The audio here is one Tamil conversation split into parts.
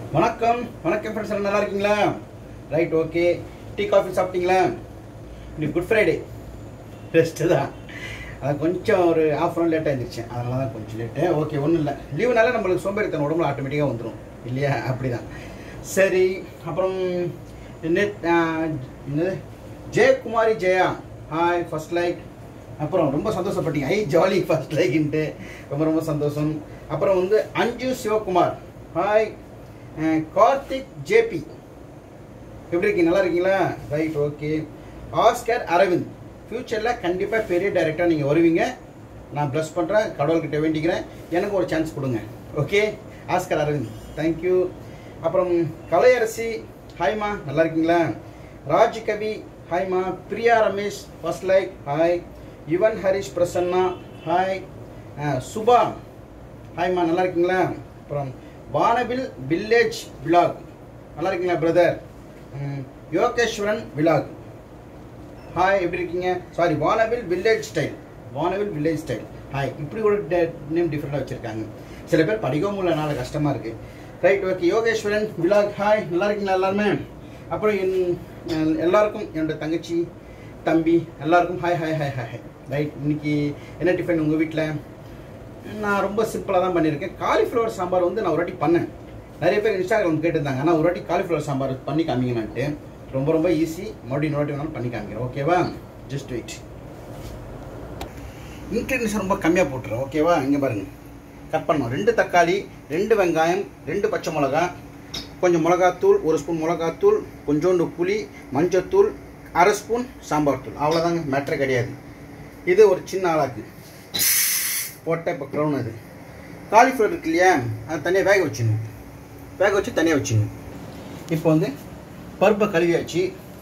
வணக்கம் வணக்கம் ஃப்ரெண்ட்ஸ் எல்லாம் நல்லா இருக்கீங்களா ரைட் ஓகே டீ காஃபி சாப்பிட்டீங்களா இன்னைக்கு குட் ஃப்ரைடே ரெஸ்ட்டு தான் அது கொஞ்சம் ஒரு ஹாஃப் அன் லேட்டாக இருந்துச்சு அதனால தான் கொஞ்சம் லேட்டு ஓகே ஒன்றும் இல்லை லீவுனால நம்மளுக்கு சோம்பேறித்தனம் உடம்புல ஆட்டோமேட்டிக்காக வந்துடும் இல்லையா அப்படி தான் சரி அப்புறம் நெட் என்னது Jayakumari Jaya hi first like அப்புறம் ரொம்ப சந்தோஷப்பட்டீங்க ஐ ஜாலி ஃபர்ஸ்ட் லைக்ன்ட்டு ரொம்ப ரொம்ப சந்தோஷம் அப்புறம் வந்து அஞ்சு சிவகுமார் ஹாய் கார்த்திக் ஜேபி எப்படி இருக்கீங்க நல்லா இருக்கீங்களா ரைட் ஓகே ஆஸ்கர் அரவிந்த் ஃப்யூச்சரில் கண்டிப்பாக பெரிய டைரக்டராக நீங்கள் வருவீங்க நான் ப்ளஸ் பண்ணுறேன் கடவுள்கிட்ட வேண்டிக்கிறேன் எனக்கு ஒரு சான்ஸ் கொடுங்க ஓகே ஆஸ்கர் அரவிந்த் தேங்க்யூ அப்புறம் கலையரசி ஹாய்மா நல்லா இருக்கீங்களா ராஜ்கவி ஹாய்மா Priya Ramesh first like hi Yuvan Harish Prasanna hi Subha ஹாய்மா நல்லா இருக்கீங்களா அப்புறம் வானவில் வில்லேஜ் விலாக் நல்லா இருக்கீங்களா பிரதர் யோகேஸ்வரன் விலாக் ஹாய் எப்படி இருக்கீங்க sorry Vaanavil village style Vaanavil village style hi இப்படி ஒரு நேம் டிஃப்ரெண்டாக வச்சுருக்காங்க சில பேர் படிக்கவும் முடியலனால கஷ்டமாக இருக்குது right okay Yogeswaran vlog hi நல்லா இருக்கீங்களா எல்லாருமே அப்புறம் என் அஹ், எல்லாருக்கும் என்னோட தங்கச்சி தம்பி எல்லாருக்கும் hi hi hi hi right இன்னைக்கு என்ன டிஃபன் உங்கள் வீட்டில் நான் ரொம்ப சிம்பிளாக தான் பண்ணியிருக்கேன் காலிஃப்ளவர் சாம்பார் வந்து நான் ஒரு வாட்டி பண்ணேன் நிறைய பேர் இன்ஸ்டாகிராம் கேட்டிருந்தாங்க ஆனால் ஒரு வாட்டி காலிஃப்ளவர் சாம்பார் பண்ணி காமிங்கன்னுட்டு ரொம்ப ரொம்ப ஈஸி மறுபடியும் இன்னொரு வாட்டி வேணாலும் பண்ணி காமிக்கிறேன் ஓகேவா ஜஸ்ட் வெயிட் இன்க்ரீடியன்ஸ் ரொம்ப கம்மியாக போட்டுறேன் ஓகேவா இங்கே பாருங்க கட் பண்ணோம் ரெண்டு தக்காளி ரெண்டு வெங்காயம் ரெண்டு பச்சை மிளகா கொஞ்சம் மிளகாத்தூள் ஒரு ஸ்பூன் மிளகாத்தூள் கொஞ்சோண்டு புளி மஞ்சத்தூள் அரை ஸ்பூன் சாம்பார் தூள் அவ்வளோதாங்க மேட்ரே கிடையாது இது ஒரு சின்ன ஆளாக்கு போட்ட இப்போ க்ரௌன் அது காலிஃப்ளவர் இருக்கு இல்லையா அது தனியாக வேக வச்சிடணும் வேக வச்சு தனியாக வச்சிடணும் இப்போ வந்து பருப்பை கழுவியாச்சு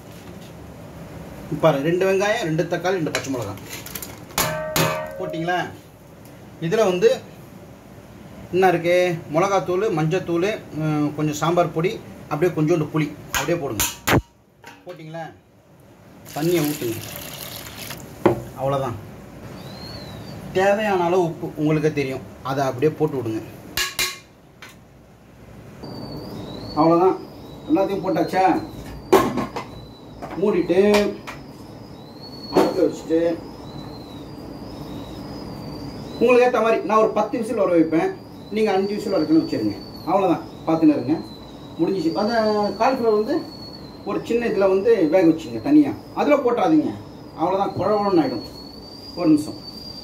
பாரு ரெண்டு வெங்காயம் ரெண்டு தக்காளி ரெண்டு பச்சை மிளகாய் போட்டிங்களா இதில் வந்து என்ன இருக்கு மிளகாத்தூள் மஞ்சத்தூள் ம், கொஞ்சம் சாம்பார் பொடி அப்படியே கொஞ்சோண்டு புளி அப்படியே போடுங்க போட்டிங்களா தண்ணியை ஊற்றுங்க அவ்வளோதான் தேவையான அளவு உப்பு உங்களுக்கு தெரியும் அதை அப்படியே போட்டு விடுங்க அவ்வளோதான் எல்லாத்தையும் போட்டாச்சா மூடிட்டு அடுப்பில் வச்சுட்டு உங்களுக்கு ஏற்ற மாதிரி நான் ஒரு பத்து விசில் வர வைப்பேன் நீங்கள் அஞ்சு விசில் வரைக்கும் வச்சுருங்க அவ்வளோதான் பார்த்துன்னு இருங்க முடிஞ்சிச்சு அந்த காலிஃப்ளவர் வந்து ஒரு சின்ன இதில் வந்து வேக வச்சுங்க தனியாக அதில் போட்டாதீங்க அவ்வளோதான் குழவன்னு ஆகிடும் ஒரு நிமிஷம்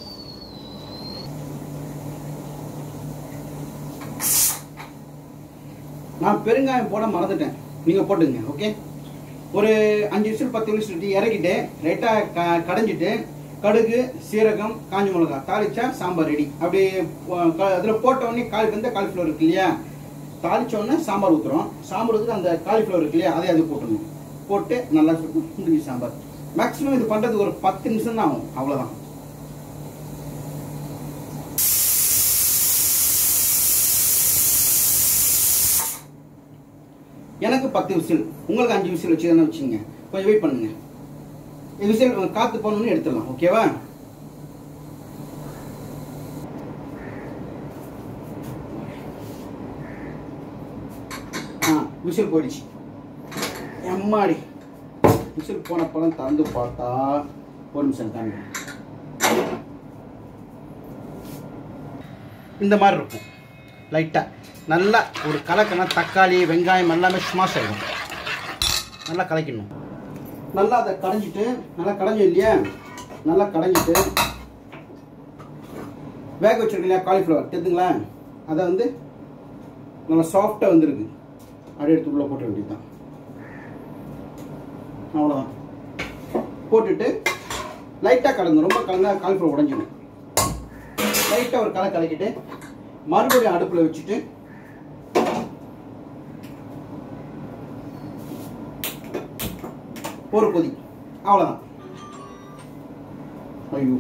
நான் பெருங்காயம் போட மறந்துட்டேன் நீங்கள் போட்டுங்க ஓகே ஒரு அஞ்சு விசில் பத்து விசில் விட்டு இறக்கிட்டு லைட்டாக க கடைஞ்சிட்டு கடுகு சீரகம் காஞ்ச மிளகா தாளிச்சா சாம்பார் ரெடி அப்படி அதில் போட்ட உடனே காலி வந்து காலிஃப்ளவர் இருக்கு இல்லையா தாளிச்ச உடனே சாம்பார் ஊற்றுறோம் சாம்பார் ஊற்றி அந்த காலிஃப்ளவர் இருக்கு இல்லையா அதை அது போட்டுருணும் போட்டு நல்லா முடிஞ்சு சாம்பார் மேக்ஸிமம் இது பண்ணுறதுக்கு ஒரு பத்து நிமிஷம் தான் ஆகும் அவ்வளோதான் எனக்கு பத்து விசில் உங்களுக்கு அஞ்சு விசில் வச்சு தானே வச்சுங்க கொஞ்சம் வெயிட் பண்ணுங்க விசில் காத்து போகணும்னு எடுத்துடலாம் ஓகேவா ஆ விசில் போயிடுச்சு எம்மாடி விசில் போனப்பெல்லாம் திறந்து பார்த்தா ஒரு நிமிஷம் தாங்க இந்த மாதிரி இருக்கும் லைட்டாக நல்லா ஒரு கலக்கினா தக்காளி வெங்காயம் எல்லாமே ஸ்மாஷ் ஆகிடும் நல்லா கலக்கணும் நல்லா அதை கடைஞ்சிட்டு நல்லா கடைஞ்சோம் இல்லையா நல்லா கடைஞ்சிட்டு வேக வச்சிருக்கோம் இல்லையா காலிஃப்ளவர் தெரிஞ்சுங்களா அதை வந்து நல்லா சாஃப்டாக வந்துருக்கு அப்படியே எடுத்து உள்ளே போட்ட வேண்டியதுதான் அவ்வளோதான் போட்டுட்டு லைட்டாக கலந்து ரொம்ப கலந்தா காலிஃப்ளவர் உடஞ்சிடும் லைட்டாக ஒரு கலை கலக்கிட்டு மறுபடியும் அடுப்பில் வச்சுட்டு ஒரு கொதி அவ்வளோதான் ஐயோ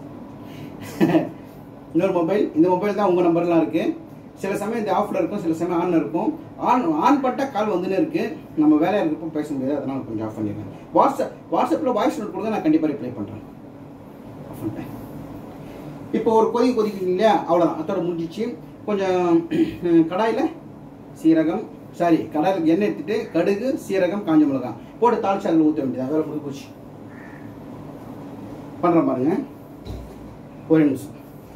இன்னொரு மொபைல் இந்த மொபைல் தான் உங்கள் நம்பர்லாம் இருக்குது சில சமயம் இந்த ஆஃபில் இருக்கும் சில சமயம் ஆனில் இருக்கும் ஆன் ஆன் பண்ணிட்டா கால் வந்துனே இருக்குது நம்ம வேலையாக இருக்கப்போ பேச முடியாது அதனால் கொஞ்சம் ஆஃப் பண்ணிடுறேன் வாட்ஸ்அப் வாட்ஸ்அப்பில் வாய்ஸ் நோட் கொடுங்க நான் கண்டிப்பாக ரிப்ளை பண்ணுறேன் ஆஃப் பண்ணிட்டேன் இப்போ ஒரு கொதி கொதிக்குது இல்லையா அவ்வளோதான் அதோட முடிஞ்சிச்சு கொஞ்சம் கடாயில் சீரகம் சாரி கடாயில் எண்ணெய் எடுத்துட்டு கடுகு சீரகம் காஞ்ச மிளகாய் போட்டு தாளிச்சு அதில் ஊற்ற வேண்டியதா வேலை முடிஞ்சு போச்சு பண்ணுறேன் பாருங்க ஒரு நிமிஷம்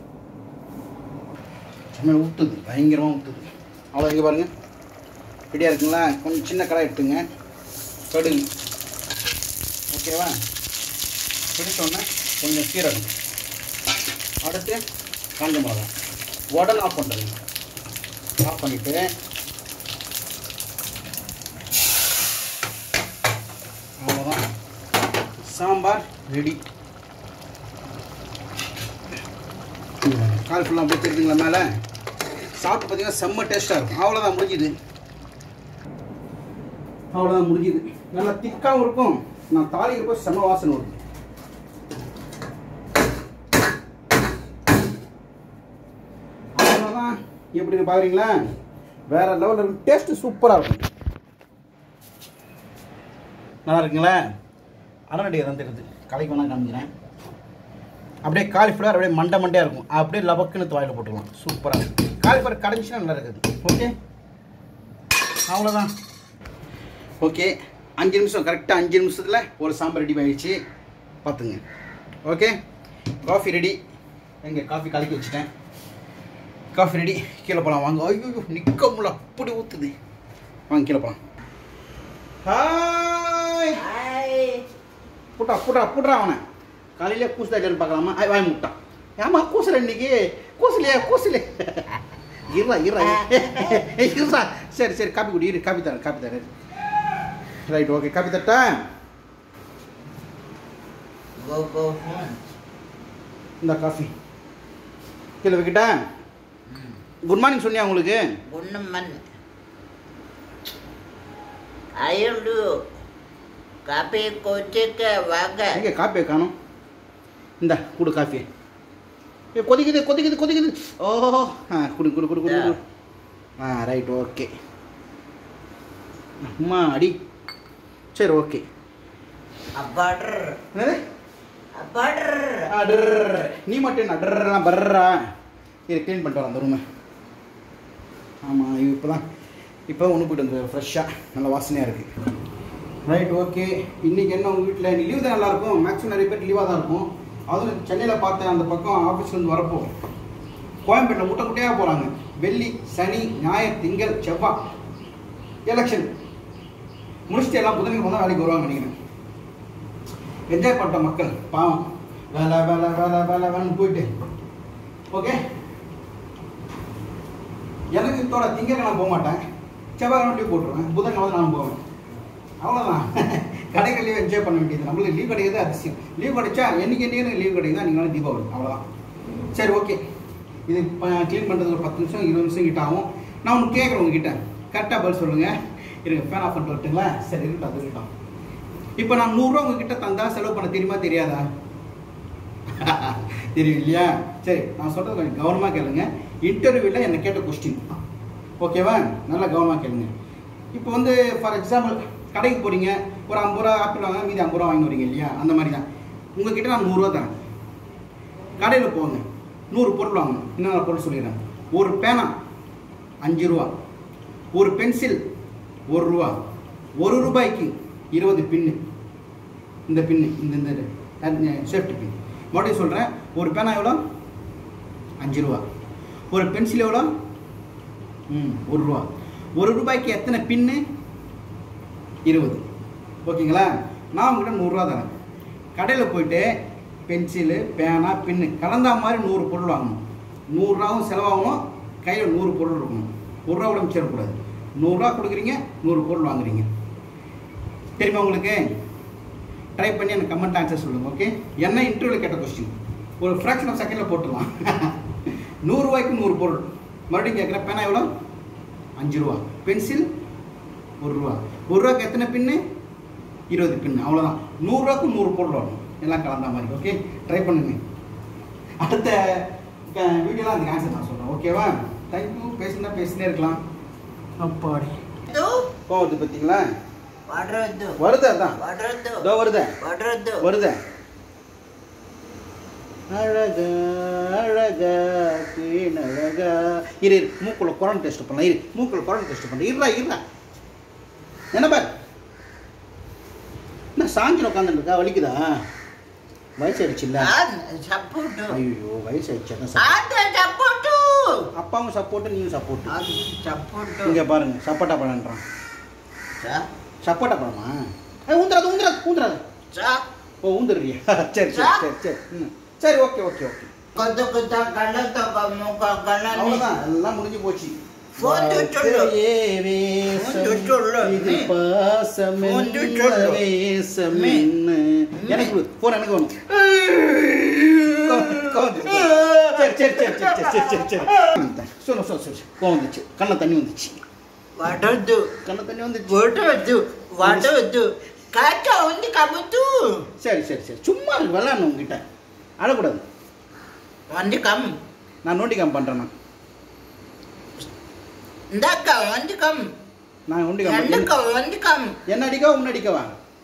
செம்ம ஊற்றுது பயங்கரமாக ஊற்றுது அவ்வளோ இங்கே பாருங்க ரெடியாக இருக்குங்களா கொஞ்சம் சின்ன கடாய் எடுத்துங்க கடுகு ஓகேவா பிடிச்சோன்னே கொஞ்சம் சீரகம் அடுத்து காஞ்ச மிளகா உடனே ஆஃப் பண்ணுறேங்க ஆஃப் பண்ணிவிட்டு அவ்வளோதான் சாம்பார் ரெடி கால் ஃபுல்லாக பிடிச்சிருக்குங்களா மேலே சாப்பிட்டு பார்த்தீங்கன்னா செம்ம டேஸ்ட்டாக இருக்கும் அவ்வளோதான் முடிஞ்சுது அவ்வளோதான் முடிஞ்சுது நல்லா திக்காகவும் இருக்கும் நான் தாளிக்கிறப்போ செம்ம வாசனை வரும் அவ்வளோதான் எப்படி இருக்கு பார்க்குறீங்களா வேற லெவலில் இருக்கும் டேஸ்ட்டு சூப்பராக இருக்கும் நல்லா இருக்குங்களா அரணடியை தான் தெரியுது கலைக்கு வேணா காமிக்கிறேன் அப்படியே காலிஃப்ளவர் அப்படியே மண்டை மண்டையாக இருக்கும் அப்படியே லபக்குன்னு துவாயில் போட்டுக்கலாம் சூப்பராக இருக்கும் காலிஃப்ளவர் கடைஞ்சினா நல்லா இருக்குது ஓகே அவ்வளோதான் ஓகே அஞ்சு நிமிஷம் கரெக்டாக அஞ்சு நிமிஷத்தில் ஒரு சாம்பார் ரெடி ஆகிடுச்சு பார்த்துங்க ஓகே காஃபி ரெடி எங்கே காஃபி கலக்கி வச்சுட்டேன் காஃபி ரெடி கீழே போகலாம் வாங்க ஐயோ நிற்க முடியல அப்படி ஊற்றுது வாங்க கீழே போகலாம் ஹாய் புட்டா புட்டா புட்றா அவனை காலையிலே கூசுதா இல்லைன்னு பார்க்கலாமா ஐ வாய் முட்டான் ஏமா கூசல இன்னைக்கு கூசலையா கூசலே இருடா இருடா இருடா சரி சரி காப்பி குடி இரு காப்பி தரேன் காப்பி தரேன் ரைட் ஓகே காப்பி தட்டா Go, go home. இந்த காஃபி கீழே வைக்கிட்டா குட் மார்னிங் சொன்னியா உங்களுக்கு Gunaman. Ayun do. Kape koche ka waga. எங்கே காப்பியை காணும் இந்த குடு காஃபி ஏ கொதிக்குது கொதிக்குது கொதிக்குது ஓ ஆ குடு குடு குடு குடு குடு ஆ ரைட் ஓகே அம்மா அடி சரி ஓகே Abader. என்னது Abader. அடர் நீ மட்டும் என்ன அடர்லாம் பர்றா இதை க்ளீன் பண்ணிட்டு வரேன் அந்த ரூமை ஆமாம் இப்போ தான் இப்போ ஒன்று போயிட்டு வந்து ஃப்ரெஷ்ஷாக நல்ல வாசனையாக இருக்குது ரைட் ஓகே இன்றைக்கி என்ன உங்கள் வீட்டில் லீவ் தான் நல்லாயிருக்கும் மேக்ஸிமம் நிறைய பேர் லீவாக தான் இருக்கும் அதுவும் சென்னையில் பார்த்தேன் அந்த பக்கம் ஆஃபீஸ்லேருந்து வரப்போ கோயம்பேட்டில் முட்டை முட்டையாக போகிறாங்க வெள்ளி சனி ஞாயிறு திங்கள் செவ்வாய் எலெக்ஷன் முடிச்சுட்டு எல்லாம் புதன்கிழமை தான் வேலைக்கு வருவாங்க நினைக்கிறேன் என்ஜாய் பண்ணிட்ட மக்கள் பாவம் வேலை வேலை வேலை வேலை வேலைன்னு போயிட்டு ஓகே எனக்கு இதோட திங்கக்கிழமை நான் போக மாட்டேன் செவ்வாய்க்கிழமை லீவ் போட்டுருவேன் புதன்கிழமை நான் போவேன் அவ்வளோதான் கடைகள் லீவ் என்ஜாய் பண்ண வேண்டியது நம்மளுக்கு லீவ் கிடைக்கிறது அதிசயம் லீவ் கிடைச்சா என்னைக்கு என்னைக்கு லீவ் கிடைக்குதா நீங்களும் தீபாவளி அவ்வளோதான் சரி ஓகே இது க்ளீன் பண்ணுறதுக்கு ஒரு பத்து நிமிஷம் இருபது நிமிஷம் கிட்ட ஆகும் நான் ஒன்று கேட்குறேன் உங்ககிட்ட கரெக்டாக பதில் சொல்லுங்கள் இருங்க ஃபேன் ஆஃப் பண்ணிட்டு வரட்டுங்களா சரி இருக்கட்டும் அது இருக்கட்டும் இப்போ நான் நூறுரூவா உங்ககிட்ட தந்தா செலவு பண்ண தெரியுமா தெரியாதா தெரியும் இல்லையா சரி நான் சொல்கிறது கொஞ்சம் கவனமாக கேளுங்க இன்டர்வியூவில் என்னை கேட்ட கொஸ்டின் ஓகேவா நல்லா கவனமாக கேளுங்க இப்போ வந்து ஃபார் எக்ஸாம்பிள் கடைக்கு போகிறீங்க ஒரு ஐம்பது ரூபா ஆப்பிள் வாங்க மீதி ஐம்பது ரூபா வாங்கி வரீங்க இல்லையா அந்த மாதிரி தான் உங்ககிட்ட நான் நூறுரூவா தரேன் கடையில் போங்க நூறு பொருள் வாங்கணும் இன்னும் பொருள் சொல்லிடுறேன் ஒரு பேனா அஞ்சு ரூபா ஒரு பென்சில் ஒரு ரூபா ஒரு ரூபாய்க்கு இருபது பின்னு இந்த பின்னு இந்த இந்த சேஃப்டி பின் மறுபடியும் சொல்கிறேன் ஒரு பேனா எவ்வளோ அஞ்சு ரூபா ஒரு பென்சில் எவ்வளோ ம் ஒரு ரூபா ஒரு ரூபாய்க்கு எத்தனை பின்னு இருபது ஓகேங்களா நான் உங்கள்கிட்ட நூறுரூவா தரேன் கடையில் போயிட்டு பென்சிலு பேனா பின்னு கலந்தா மாதிரி நூறு பொருள் வாங்கணும் நூறுரூவாவும் செலவாகணும் கையில் நூறு பொருள் இருக்கணும் ஒரு ரூபா கூட மிச்சம் இருக்கக்கூடாது நூறுரூவா கொடுக்குறீங்க நூறு பொருள் வாங்குறீங்க தெரியுமா உங்களுக்கு ட்ரை பண்ணி எனக்கு கமெண்ட் ஆன்சர் சொல்லுங்கள் ஓகே என்ன இன்டர்வியூவில் கேட்ட கொஸ்டின் ஒரு ஃப்ராக்ஷன் ஆஃப் செகண்டில் போட்டுடலாம் நூறுரூவாய்க்கு நூறு பொருள் மறுபடியும் கேட்குறேன் பேனா எவ்வளோ அஞ்சு ரூபா பென்சில் ஒரு ரூபா ஒரு ரூபாய்க்கு எத்தனை பின்னு இருபது பின்னு அவ்வளோதான் நூறுரூவாக்கு நூறு பொருள் வரும் எல்லாம் கலந்த மாதிரி ஓகே ட்ரை பண்ணுங்க அடுத்த வீடியோலாம் அதுக்கு ஆன்சர் நான் சொல்கிறேன் ஓகேவா தேங்க்யூ பேசுனா பேசினே இருக்கலாம் அப்பாடி Do. போகுது பார்த்தீங்களா Water do. வருது அதான் Water do. இதோ வருதே Water do. வருதே அழகா அழகா கீழழகா இரு இரு மூக்குள்ள கொரோனா டெஸ்ட் பண்ணலாம் இரு மூக்குள்ள கொரோனா டெஸ்ட் பண்ணலாம் இருடா இருடா என்ன பார் என்ன சாஞ்சில் உட்காந்துருக்கா வலிக்குதா வயசாயிடுச்சு இல்லை சப்போட்டு ஐயோ வயசாயிடுச்சு அதான் சப்போர்ட். ஆத்த சப்போட்டு அப்பாவும் சப்போர்ட்டு நீயும் சப்போர்ட்டு அது சப்போட்டு இங்கே பாருங்க சப்போட்டா பழம்ன்றான் சா சப்போட்டா பழமா ஏய், ஊந்துறாது ஊந்துறாது ஊந்துறாது சா ஓ ஊந்துடுறியா சரி சரி சரி சரி ம் சரி ஓகே ஓகே ஓகே கொத்த கொத்த கண்ணத்த மூக்க கண்ணி அவ்வளோதான் எல்லாம் முடிஞ்சு போச்சு போந்து சொல்லு. வாழ்க்கையே வேஷம், போந்து சொல்லு. இது நீ. பாசம் போந்து என்ன சொல்லு. வேஷம் நீ. என்ன? எனக்கு கொடு ஃபோன் எனக்கு வேணும் கோவம் கோவம் சரி சரி சரி சரி சரி சரி சரி சரி சொல்லு சொல்லு சொல்லு கோவம் வந்துச்சு கண்ணில் தண்ணி வந்துச்சு వడద్దు கண்ணில் தண்ணி வந்துச்சு వడవద్దు వడవద్దు కాక ఉంది కబుతూ சரி சரி சரி சும்மா இருக்கு விளாடணும் உங்ககிட்ட அழக்கூடாது వంది కమ్ நான் நோண்டிக்காம பண்ணுறேன் நான் ఇందాక వంది కమ్ நான் நோண்டிக்காம ఎండక వంది కమ్ என்ன அடிக்கவா உன்ன அடிக்கவா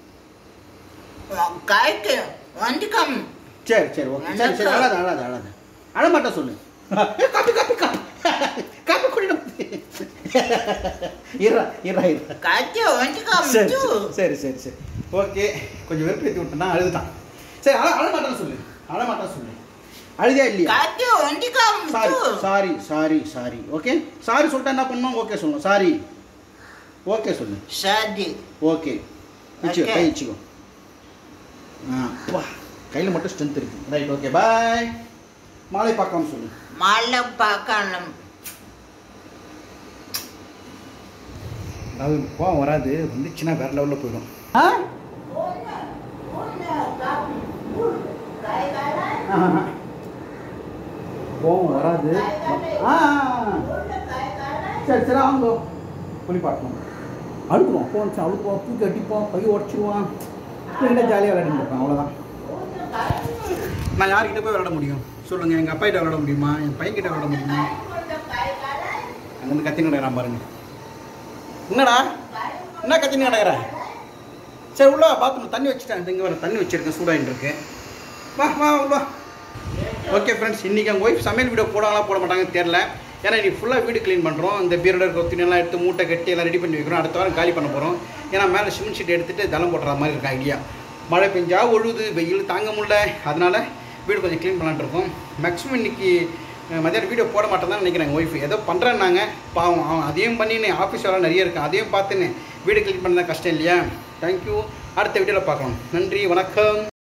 కాయకి వంది కమ్ சரி சரி ஓகே சரி சரி அழாத அழாத அழாத அழமாட்டா சொல்லு ஏய், காப்பி காப்பி காப்பி காப்பி குடிடும் இருறா இருறா இருறா కాకి వంది కమ్ சரி சரி, சரி சரி சரி ஓகே கொஞ்சம் வெறுப்பேற்றி விட்டேன்னா அழுதுட்டான் சரி அழ அழமாட்டான்னு சொல்லு அழமாட்டான்னு சொல்லு அழுதியா இல்லையா కాకి వంది కమ్ sorry sorry sorry sorry okay sorry சொல்லிட்டா என்ன பண்ணணும் ஓகே சொல்லணும் சாரி ஓகே சொல்லு షాది ஓகே வச்சுக்கோ Okay. கை வச்சுக்கோ ஆ வா கையில் மட்டும் ஸ்ட்ரென்த் இருக்கு ரைட் ஓகே பாய் மாலை பார்க்காம சொல்லு మాళ్ళ పాకాలం அதாவது கோவம் வராது வந்துச்சுன்னா வேற லெவலில் போயிடும் ஆ ஆஹா. கோவம் வராது ஆ சரி சரி அவங்க குளிப்பாட்டணும் அழுக்குறோம் ஃபோன் அழுக்குவோம் தூக்கி அடிப்போம் கை உடச்சிருவான் ரெண்டே ஜாலியாக விளையாடிட்டு இருப்பேன் அவ்வளோதான் நான் யார்கிட்ட போய் விளையாட முடியும் சொல்லுங்கள் எங்கள் அப்பா கிட்ட விளையாட முடியுமா என் பையன் கிட்ட விளையாட முடியுமா அங்கேருந்து கத்தின்னு கிடக்குறான் பாருங்க என்னடா என்ன கத்தின்னு கிடக்குற சரி உள்ள பாத்ரூம் தண்ணி வச்சுட்டேன் இங்கே வர தண்ணி வச்சிருக்கேன் சூடாகிட்டு இருக்கு வா வா உள்ள ஓகே ஃப்ரெண்ட்ஸ் இன்றைக்கி அவங்க ஒய்ஃப் சமையல் வீடியோ போடாங்களா போட மாட்டாங்கன்னு தெரில ஏன்னா இன்னைக்கு ஃபுல்லாக வீடு க்ளீன் பண்ணுறோம் இந்த பீரோட இருக்க துணியெல்லாம் எடுத்து மூட்டை கட்டி எல்லாம் ரெடி பண்ணி வைக்கிறோம் அடுத்த வாரம் காலி பண்ண போகிறோம் ஏன்னா மேலே சிமெண்ட் ஷீட் எடுத்துட்டு தளம் போடுற மாதிரி இருக்கு ஐடியா மழை பெஞ்சா ஒழுகுது வெயில் தாங்க முடியல அதனால வீடு கொஞ்சம் க்ளீன் பண்ணலான்னு இருக்கோம் மேக்ஸிமம் இன்னைக்கு அஹ், மதியானம் வீடியோ போட மாட்டேன் தான் நினைக்கிறேன் ஒய்ஃப் ஏதோ பண்ணுறேன்னாங்க பாவம் அவன் அதையும் பண்ணின்னு ஆஃபீஸ் வேலை நிறைய இருக்கு அதையும் பார்த்துன்னு வீடு க்ளீன் பண்ணதான் கஷ்டம் இல்லையா தேங்க்யூ அடுத்த வீடியோவில் பார்க்கலாம் நன்றி வணக்கம்